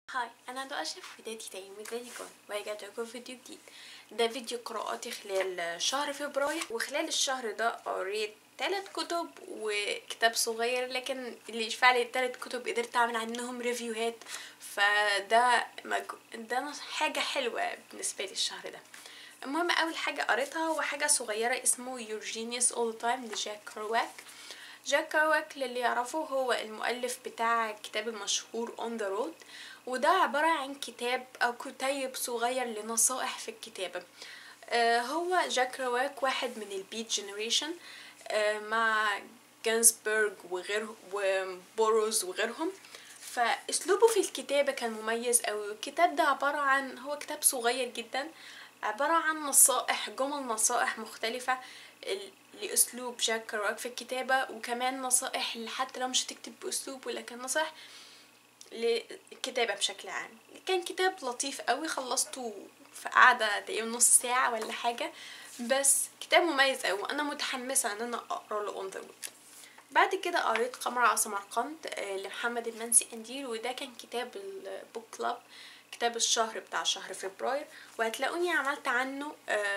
هاي انا دعاء شاف بدايتي تاني مدريكم ورجعت لكم فيديو جديد ده فيديو قراءاتي خلال شهر فبراير وخلال الشهر ده قريت تلات كتب وكتاب صغير لكن اللي يشفع لي التلات كتب قدرت اعمل عنهم ريفيوهات فده مج... ده حاجة حلوة بالنسبة لي الشهر ده المهم اول حاجة قريتها هو حاجة صغيرة اسمه Your Genius All the Time لجاك كرواك جاك كرواك للي يعرفه هو المؤلف بتاع الكتاب المشهور On the Road وده عبارة عن كتاب أو كتيب صغير لنصائح في الكتابة آه هو جاك رواك واحد من البيت جنريشن آه مع جانسبرج وغيره وبوروز وغيرهم فاسلوبه في الكتابة كان مميز اوي الكتاب ده عبارة عن هو كتاب صغير جدا عبارة عن نصائح جمل نصائح مختلفة لأسلوب جاك كرواك في الكتابة وكمان نصائح حتى لو مش هتكتب بأسلوبه لكن نصائح للكتابة بشكل عام كان كتاب لطيف قوي خلصته في قعدة تقريبا نص ساعة ولا حاجة بس كتاب مميز قوي وانا متحمسة ان انا اقرا له اون ذا بعد كده قريت قمر على سمرقند لمحمد المنسي اندير وده كان كتاب البوك كلاب كتاب الشهر بتاع شهر فبراير وهتلاقوني عملت عنه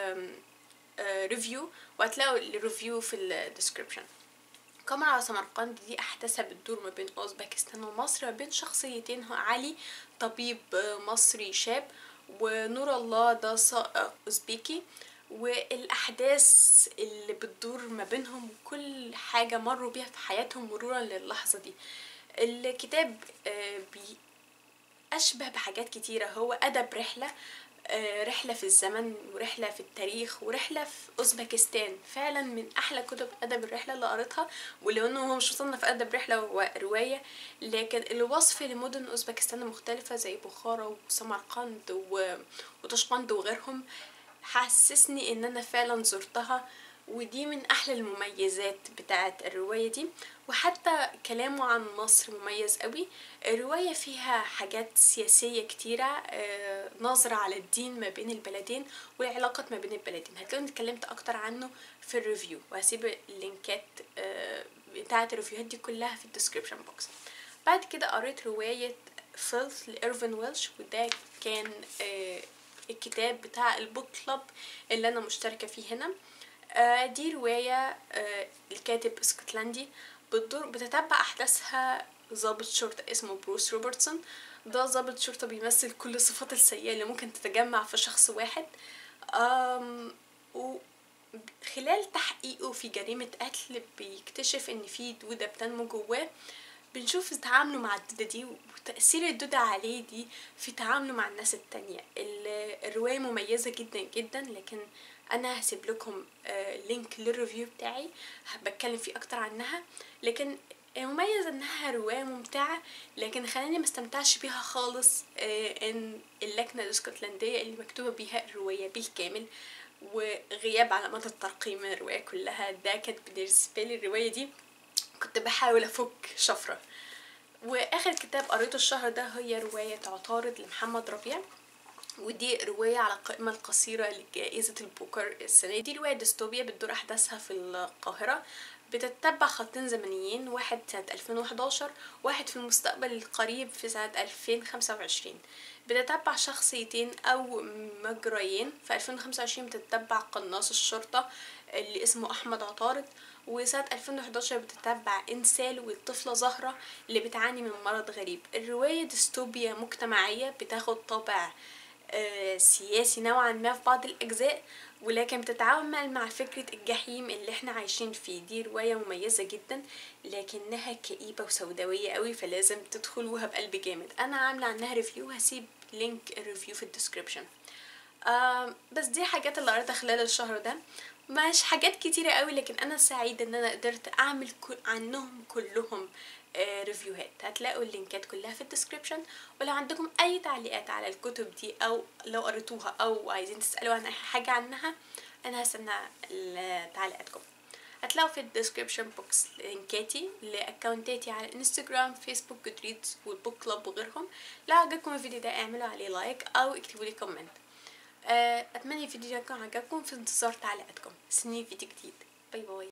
ريفيو وهتلاقوا الريفيو في الديسكريبشن قمر على سمرقند دي أحداثها بتدور ما بين أوزبكستان ومصر ما بين شخصيتين هو علي طبيب مصري شاب ونور الله ده سائق أوزبكي والأحداث اللي بتدور ما بينهم وكل حاجة مروا بيها في حياتهم مرورا للحظة دي الكتاب بي أشبه بحاجات كتيرة هو أدب رحلة رحلة في الزمن ورحلة في التاريخ ورحلة في أوزبكستان فعلا من أحلى كتب أدب الرحلة اللي قريتها ولو إنه هو مش وصلنا في أدب رحلة هو رواية لكن الوصف لمدن أوزبكستان المختلفة زي بخارى وسمرقند وطشقند وغيرهم حسسني إن أنا فعلا زرتها ودي من أحلى المميزات بتاعة الرواية دي وحتى كلامه عن مصر مميز قوي الرواية فيها حاجات سياسية كتيرة نظرة على الدين ما بين البلدين والعلاقات ما بين البلدين هتلاقوني اتكلمت أكتر عنه في الريفيو وهسيب اللينكات بتاعة الريفيوهات دي كلها في الديسكريبشن بوكس بعد كده قريت رواية فيلث لإيرفين ويلش وده كان الكتاب بتاع البوك كلاب اللي أنا مشتركة فيه هنا دي رواية الكاتب اسكتلندي بتدور بتتبع أحداثها ضابط شرطة اسمه بروس روبرتسون ده ضابط شرطة بيمثل كل الصفات السيئة اللي ممكن تتجمع في شخص واحد وخلال تحقيقه في جريمة قتل بيكتشف ان في دودة بتنمو جواه بنشوف تعامله مع الدودة دي وتأثير الدودة عليه دي في تعامله مع الناس التانية الرواية مميزة جدا جدا لكن انا هسيب لكم لينك للريفيو بتاعي بتكلم فيه اكتر عنها لكن مميز انها رواية ممتعة لكن خلاني مستمتعش بيها خالص ان اللكنة الاسكتلندية اللي مكتوبة بيها الرواية بالكامل وغياب علامات الترقيم من الرواية كلها ده كانت بالنسبة لي الرواية دي كنت بحاول افك شفرة واخر كتاب قريته الشهر ده هي رواية عطارد لمحمد ربيع ودي رواية على القائمة القصيرة لجائزة البوكر السنة دي رواية ديستوبيا بتدور أحداثها في القاهرة بتتبع خطين زمنيين واحد سنة 2011 واحد في المستقبل القريب في سنة 2025 بتتبع شخصيتين أو مجريين في 2025 بتتبع قناص الشرطة اللي اسمه أحمد عطارد وسنة 2011 بتتبع إنسال والطفلة زهرة اللي بتعاني من مرض غريب الرواية ديستوبيا مجتمعية بتاخد طابع سياسي نوعا ما في بعض الأجزاء ولكن بتتعامل مع فكرة الجحيم اللي احنا عايشين فيه دي رواية مميزة جدا لكنها كئيبة وسوداوية قوي فلازم تدخلوها بقلب جامد أنا عاملة عنها ريفيو هسيب لينك الريفيو في الديسكريبشن آه بس دي حاجات اللي قريتها خلال الشهر ده مش حاجات كتيرة قوي لكن أنا سعيدة إن أنا قدرت أعمل كل عنهم كلهم آه ريفيوهات هتلاقوا اللينكات كلها في الديسكريبشن ولو عندكم اي تعليقات على الكتب دي او لو قريتوها او عايزين تسالوا عن اي حاجه عنها انا هستنى تعليقاتكم هتلاقوا في الديسكريبشن بوكس لينكاتي لاكونتاتي على انستجرام فيسبوك جودريدز والبوك كلاب وغيرهم لو عجبكم الفيديو ده اعملوا عليه لايك او اكتبوا لي كومنت اتمنى الفيديو ده يكون عجبكم في انتظار تعليقاتكم استنوني فيديو جديد باي باي